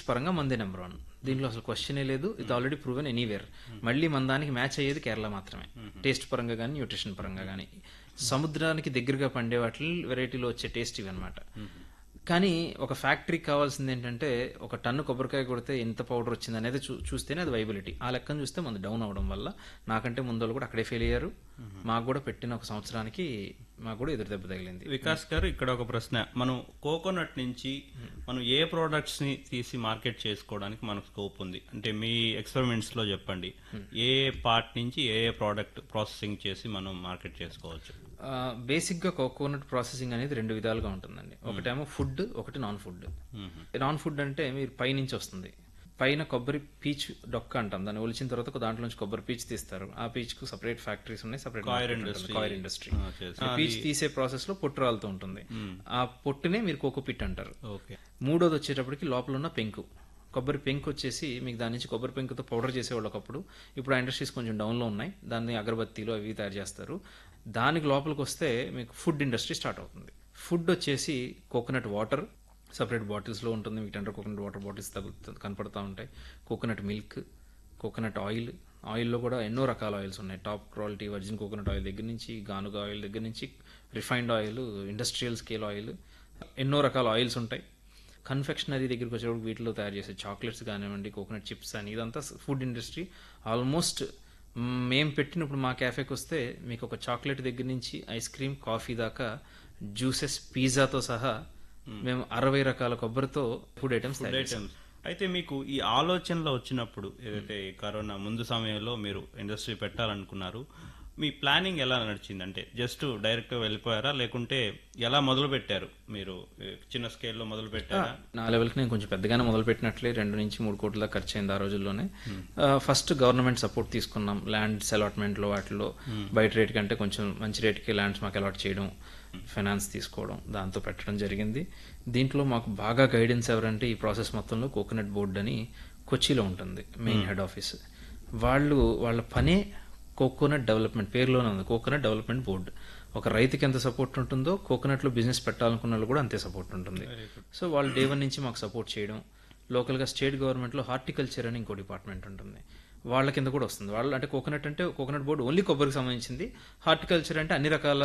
పరంగా మందే number one దీంట్లో అసలు క్వశ్చనే లేదు ఇది ఆల్రెడీ ప్రూవెన్ ఎనీవేర్ మళ్ళీ మన దానికి మ్యాచ్ అయ్యేది కేరళ మాత్రమే టేస్ట్ పరంగా కానీ న్యూట్రిషన్ పరంగా కానీ సముద్రానికి దగ్గరగా పండే వాటి వెరైటీలో వచ్చే టేస్ట్ ఇవి అనమాట కానీ ఒక ఫ్యాక్టరీకి కావాల్సింది ఏంటంటే ఒక టన్ను కొబ్బరికాయ కొడితే ఎంత పౌడర్ వచ్చింది అనేది చూ చూస్తేనే అది వైబిలిటీ ఆ లెక్కను చూస్తే మన డౌన్ అవడం వల్ల నాకంటే ముందు వాళ్ళు కూడా అక్కడే ఫెయిల్ అయ్యారు మాకు కూడా పెట్టిన ఒక సంవత్సరానికి మాకు కూడా ఎదురు దెబ్బ తగిలింది వికాస్ గారు ఇక్కడ ఒక ప్రశ్న మనం కోకోనట్ నుంచి మనం ఏ ప్రోడక్ట్స్ ని తీసి మార్కెట్ చేసుకోవడానికి మనకు స్కోప్ ఉంది అంటే మీ ఎక్స్పెరిమెంట్స్ లో చెప్పండి ఏ పార్ట్ నుంచి ఏ ఏ ప్రోడక్ట్ ప్రాసెసింగ్ చేసి మనం మార్కెట్ చేసుకోవచ్చు బేసిక్ గా కోకోనట్ ప్రాసెసింగ్ అనేది రెండు విధాలుగా ఉంటుందండి ఒకటేమో ఫుడ్ ఒకటి నాన్ ఫుడ్ నాన్ ఫుడ్ అంటే మీరు పై నుంచి వస్తుంది పైన కొబ్బరి పీచ్ డొక్క అంటాం దాన్ని ఒలిచిన తర్వాత ఒక దాంట్లో నుంచి కొబ్బరి పీచ్ తీస్తారు ఆ పీచ్ కు సపరేట్ ఫ్యాక్టరీస్ ఉన్నాయి సపరేట్ కాయర్ ఇండస్ట్రీ ఆ, చేసి. పీచ్ తీసే ప్రాసెస్ లో పొట్టు రాలుతూ ఉంటుంది ఆ పొట్టునే మీరు కోకో పిట్ అంటారు ఓకే మూడోది వచ్చేటప్పటికి లోపల ఉన్న పెంకు కొబ్బరి పెంకు వచ్చేసి మీకు దాని నుంచి కొబ్బరి పెంకుతో పౌడర్ చేసేవాళ్ళు ఒకప్పుడు ఇప్పుడు ఆ ఇండస్ట్రీస్ కొంచెం డౌన్లో ఉన్నాయి దాన్ని అగరబత్తీలు అవి తయారు చేస్తారు దానికి లోపలికి వస్తే మీకు ఫుడ్ ఇండస్ట్రీ స్టార్ట్ అవుతుంది ఫుడ్ వచ్చేసి కోకోనట్ వాటర్ సపరేట్ బాటిల్స్లో ఉంటుంది మీకు టెండర్ కోకోనట్ వాటర్ బాటిల్స్ తగులుతూ కనపడతా ఉంటాయి కోకోనట్ మిల్క్ కోకోనట్ ఆయిల్ ఆయిల్లో కూడా ఎన్నో రకాల ఆయిల్స్ ఉన్నాయి top quality virgin coconut oil దగ్గర నుంచి గానుగా ఆయిల్ దగ్గర నుంచి refined oil industrial scale oil ఎన్నో రకాల ఆయిల్స్ ఉంటాయి కన్ఫెక్షనరీ దగ్గరికి వచ్చేటప్పుడు వీటిలో తయారు చేసే చాక్లెట్స్ కానివ్వండి కోకోనట్ చిప్స్ అని ఇదంతా ఫుడ్ ఇండస్ట్రీ ఆల్మోస్ట్ మేము పెట్టినప్పుడు మా క్యాఫేకి వస్తే మీకు ఒక చాక్లెట్ దగ్గర నుంచి ఐస్ క్రీమ్ కాఫీ దాకా జ్యూసెస్ పిజ్జాతో సహా మేము అరవై రకాల కొబ్బరితో ఫుడ్ ఐటమ్స్ తయారు చేస్తాం. ఐటమ్స్ అయితే మీకు ఈ ఆలోచనలో వచ్చినప్పుడు ఏదైతే ఈ కరోనా ముందు సమయంలో మీరు ఇండస్ట్రీ పెట్టాలనుకున్నారు మీ ప్లానింగ్ ఎలా నడిచింది అంటే జస్ట్ డైరెక్ట్ వెళ్ళిపోయారా లేకుంటే ఎలా మొదలు పెట్టారు మీరు ఏ, చిన్న స్కేల్లో మొదలు పెట్టారా నా లెవెల్కి నేను కొంచెం పెద్దగానే మొదలు పెట్టినట్లే రెండు నుంచి మూడు కోట్ల దాకా ఖర్చు అయింది ఆ రోజుల్లోనే ఫస్ట్ గవర్నమెంట్ సపోర్ట్ తీసుకున్నాం ల్యాండ్స్ అలాట్మెంట్లో వాటిలో బయట రేట్ కంటే కొంచెం మంచి రేట్కి ల్యాండ్స్ మాకు అలాట్ చేయడం ఫైనాన్స్ తీసుకోవడం దాంతో పెట్టడం జరిగింది దీంట్లో మాకు బాగా గైడెన్స్ ఎవరంటే ఈ ప్రాసెస్ మొత్తంలో కోకోనట్ బోర్డ్ అని కొచ్చిలో ఉంటుంది మెయిన్ హెడ్ ఆఫీస్ వాళ్ళు వాళ్ళ పనే కోకోనట్ డెవలప్మెంట్ పేరులోనే ఉంది కోకోనట్ డెవలప్మెంట్ బోర్డు ఒక రైతుకి ఎంత సపోర్ట్ ఉంటుందో కోకోనట్ లో బిజినెస్ పెట్టాలనుకున్న వాళ్ళు కూడా అంతే సపోర్ట్ ఉంటుంది సో వాళ్ళు డే వన్ నుంచి మాకు సపోర్ట్ చేయడం లోకల్ గా స్టేట్ గవర్నమెంట్ లో హార్టికల్చర్ అని ఇంకో డిపార్ట్మెంట్ ఉంటుంది వాళ్ళ కింద కూడా వస్తుంది వాళ్ళు అంటే కోకోనట్ అంటే కోకోనట్ బోర్డు ఓన్లీ కొబ్బరికి సంబంధించింది హార్టికల్చర్ అంటే అన్ని రకాల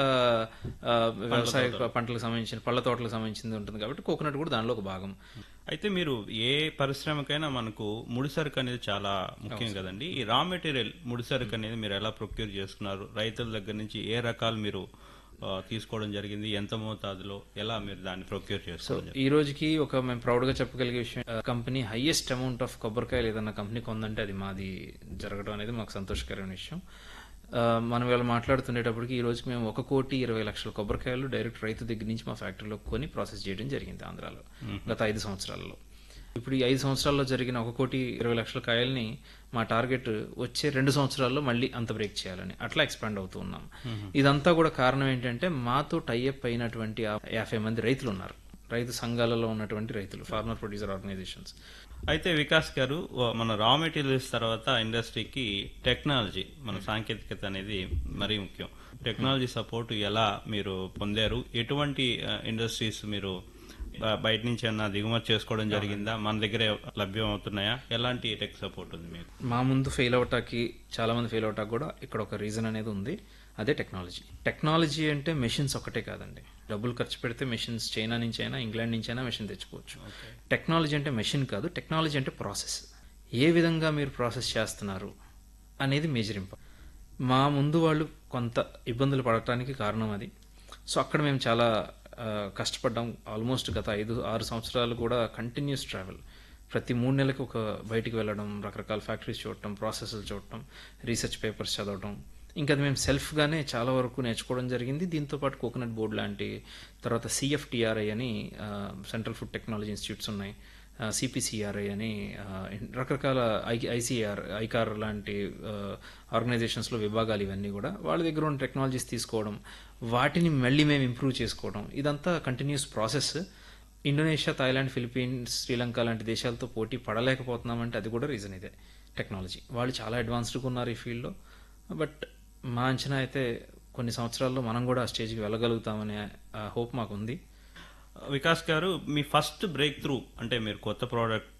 ఆ, వ్యవసాయ పంటలకు సంబంధించిన పళ్ళ తోటలకు సంబంధించింది ఉంటుంది కాబట్టి కోకోనట్ కూడా దానిలో ఒక భాగం అయితే మీరు ఏ పరిశ్రమకైనా మనకు ముడిసరుకు అనేది చాలా ముఖ్యం కదండి ఈ రా మెటీరియల్ ముడిసరుకు అనేది మీరు ఎలా ప్రొక్యూర్ చేసుకున్నారు రైతుల దగ్గర నుంచి ఏ రకాలు మీరు ఆ, తీసుకోవడం జరిగింది ఎంత మోతాదులో ఎలా మీరు దాన్ని ప్రొక్యూర్ సో చేసుకోవడం ఈ రోజుకి ఒక మేము ప్రౌడ్ గా చెప్పగలిగే విషయం కంపెనీ హైయెస్ట్ అమౌంట్ ఆఫ్ కొబ్బరికాయలు ఏదైనా కంపెనీ కొందంటే అది మాది జరగడం అనేది మాకు సంతోషకరమైన విషయం ఆ, మనం ఇలా మాట్లాడుతుండేటప్పటికి ఈ రోజుకి మేము ఒక కోటి ఇరవై లక్షల కొబ్బరికాయలు డైరెక్ట్ రైతు దగ్గర నుంచి మా ఫ్యాక్టరీలో కొని ప్రాసెస్ చేయడం జరిగింది ఆంధ్రాలో గత ఐదు సంవత్సరాల్లో ఇప్పుడు ఈ ఐదు సంవత్సరాల్లో జరిగిన ఒక కోటి ఇరవై లక్షల కాయల్ని మా టార్గెట్ వచ్చే రెండు సంవత్సరాల్లో మళ్ళీ అంత బ్రేక్ చేయాలని అట్లా ఎక్స్పాండ్ అవుతూ ఉన్నాం ఇదంతా కూడా కారణం ఏంటంటే మాతో టైఅప్ అయినటువంటి ఆ యాభై మంది రైతులు ఉన్నారు రైతు సంఘాలలో ఉన్నటువంటి రైతులు ఫార్మర్ ప్రొడ్యూసర్ ఆర్గనైజేషన్స్ అయితే వికాస్ గారు వ- మన రా మెటీరియల్స్ తర్వాత ఇండస్ట్రీకి టెక్నాలజీ మన సాంకేతికత అనేది మరీ ముఖ్యం టెక్నాలజీ సపోర్ట్ ఎలా మీరు పొందారు ఎటువంటి ఇండస్ట్రీస్ మీరు బ- బయట నుంచి ఏమన్నా దిగుమతి చేసుకోవడం జరిగిందా మన దగ్గరే లభ్యం అవుతున్నాయా ఎలాంటి టెక్ సపోర్ట్ ఉంది మీకు మా ముందు ఫెయిల్ అవటానికి చాలా మంది ఫెయిల్ అవటానికి కూడా ఇక్కడ ఒక రీజన్ అనేది ఉంది అదే టెక్నాలజీ టెక్నాలజీ అంటే మెషిన్స్ ఒకటే కాదండి డబ్బులు ఖర్చు పెడితే మెషిన్స్ చైనా నుంచి అయినా ఇంగ్లాండ్ నుంచి అయినా మెషిన్ తెచ్చుకోవచ్చు టెక్నాలజీ అంటే మెషిన్ కాదు టెక్నాలజీ అంటే ప్రాసెస్ ఏ విధంగా మీరు ప్రాసెస్ చేస్తున్నారు అనేది మేజర్ ఇంపార్టెంట్ మా ముందు వాళ్ళు కొంత ఇబ్బందులు పడటానికి కారణం అది సో అక్కడ మేము చాలా ఆ, కష్టపడ్డాం ఆల్మోస్ట్ గత ఐదు ఆరు సంవత్సరాలు కూడా కంటిన్యూస్ ట్రావెల్ ప్రతి మూడు నెలలకు ఒక బయటికి వెళ్ళడం రకరకాల ఫ్యాక్టరీస్ చూడటం ప్రాసెస్లు చూడటం రీసెర్చ్ పేపర్స్ చదవటం ఇంకా అది మేము సెల్ఫ్గానే చాలా వరకు నేర్చుకోవడం జరిగింది దీంతో పాటు కోకోనట్ బోర్డ్ లాంటి తర్వాత సిఎఫ్టిఆర్ఐ అని సెంట్రల్ ఫుడ్ టెక్నాలజీ ఇన్స్టిట్యూట్స్ ఉన్నాయి సిపిసిఆర్ఐ అని ఆ, రకరకాల ఐ ఐసిఆర్ ఐకార్ లాంటి ఆర్గనైజేషన్స్లో విభాగాలు ఇవన్నీ కూడా వాళ్ళ దగ్గర ఉన్న టెక్నాలజీస్ తీసుకోవడం వాటిని మళ్ళీ మేము ఇంప్రూవ్ చేసుకోవడం ఇదంతా continuous process Indonesia Thailand Philippines Sri Lanka లాంటి దేశాలతో పోటీ పడలేకపోతున్నామంటే అది కూడా రీజన్ ఇదే టెక్నాలజీ వాళ్ళు చాలా అడ్వాన్స్డ్గా ఉన్నారు ఈ ఫీల్డ్లో బట్ మా అంచనా అయితే కొన్ని సంవత్సరాల్లో మనం కూడా ఆ స్టేజ్కి వెళ్ళగలుగుతామనే హోప్ మాకు ఉంది వికాస్ గారు మీ ఫస్ట్ బ్రేక్ త్రూ అంటే మీరు కొత్త ప్రోడక్ట్